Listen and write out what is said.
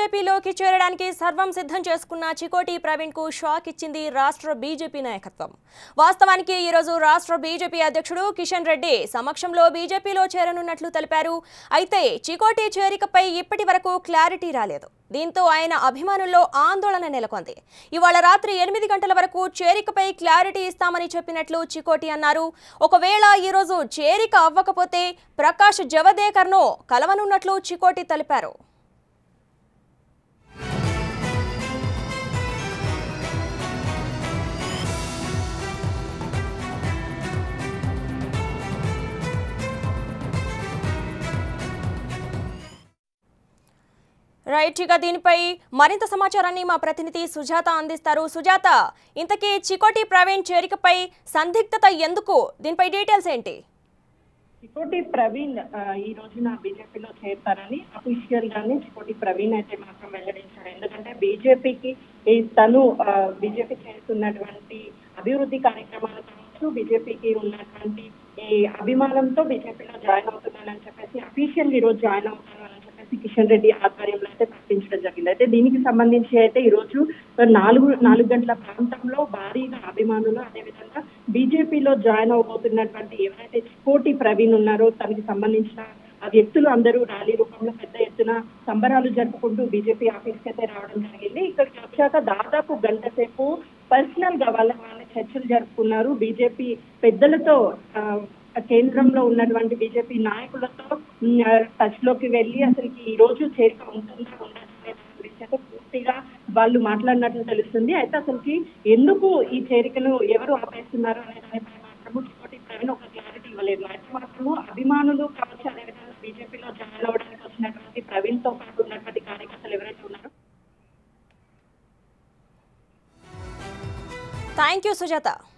బీజేపీలోకి చేరడానికి సర్వం సిద్ధం చేసుకున్న చికోటి ప్రవీణ్ కు షాక్ ఇచ్చింది రాష్ట్ర బీజేపీ నాయకత్వం వాస్తవానికి ఈరోజు రాష్ట్ర బీజేపీ అధ్యక్షుడు కిషన్ రెడ్డి సమక్షంలో బీజేపీలో చేరనున్నట్లు తెలిపారు అయితే చికోటి చేరికపై ఇప్పటి వరకు క్లారిటీ రాలేదు దీంతో ఆయన అభిమానుల్లో ఆందోళన నెలకొంది ఇవాళ రాత్రి ఎనిమిది గంటల వరకు చేరికపై క్లారిటీ ఇస్తామని చెప్పినట్లు చికోటి అన్నారు ఒకవేళ ఈరోజు చేరిక అవ్వకపోతే ప్రకాష్ జవదేకర్ను కలవనున్నట్లు చికోటి తెలిపారు రైట్ ఇక దీనిపై మరింత సమాచారాన్ని మా ప్రతినిధి సుజాత అందిస్తారు సుజాత ఇంతకీ చికోటి ప్రవీణ్ చేరికపై సందిగ్ధత ఎందుకు దీనిపై డీటెయిల్స్ ఏంటి చికోటి ప్రవీణ్ ఆ, ఈ రోజున బీజేపీలో చేరుతారని అఫీషియల్ గానే చికోటి ప్రవీణ్ అయితే మాత్రం వెల్లడించారు ఎందుకంటే బీజేపీకి ఈ తను బీజేపీ చేస్తున్నటువంటి అభివృద్ధి కార్యక్రమాలు కావచ్చు బీజేపీకి ఉన్నటువంటి ఈ అభిమానంతో బీజేపీలో జాయిన్ అవుతున్నానని చెప్పేసి అఫీషియల్ ఈ రోజు జాయిన్ అవుతాను అని చెప్పేసి కిషన్ రెడ్డి ఆధ్వర్యంలో అయితే ప్రకటించడం జరిగింది అయితే దీనికి సంబంధించి అయితే ఈ రోజు నాలుగు నాలుగు గంటల ప్రాంతంలో భారీగా అభిమానులు అదేవిధంగా బీజేపీలో జాయిన్ అవబోతున్నటువంటి ఎవరైతే కోటి ప్రవీణ్ ఉన్నారో తనకి సంబంధించిన ఆ వ్యక్తులు అందరూ ర్యాలీ రూపంలో పెద్ద ఎత్తున సంబరాలు జరుపుకుంటూ బీజేపీ ఆఫీస్కి అయితే రావడం జరిగింది ఇక్కడికి వచ్చాక దాదాపు గంట సేపు పర్సనల్ గా వాళ్ళ వాళ్ళ చర్చలు జరుపుకున్నారు బీజేపీ పెద్దలతో ఆ, కేంద్రంలో ఉన్నటువంటి బీజేపీ నాయకులతో టచ్ లోకి వెళ్ళి అసలుకి ఈ రోజు చేరిక ఉంటుందా ఉండదా అనే దాని గురించి అయితే పూర్తిగా వాళ్ళు మాట్లాడినట్లు తెలుస్తుంది అయితే అసలుకి ఎందుకు ఈ చేరికను ఎవరు ఆపేస్తున్నారు అనే దానిపై మాత్రము చికోటి ప్రవీణ్ ఒక క్లారిటీ ఇవ్వలేదు అయితే మాత్రము అభిమానులు కావచ్చు అదేవిధంగా బీజేపీలో జాయిన్ అవ్వడానికి వచ్చినటువంటి ప్రవీణ్ తో పాటు ఉన్నటువంటి కార్యకర్తలు ఎవరైతే ఉన్నారో థ్యాంక్ యూ సుజాత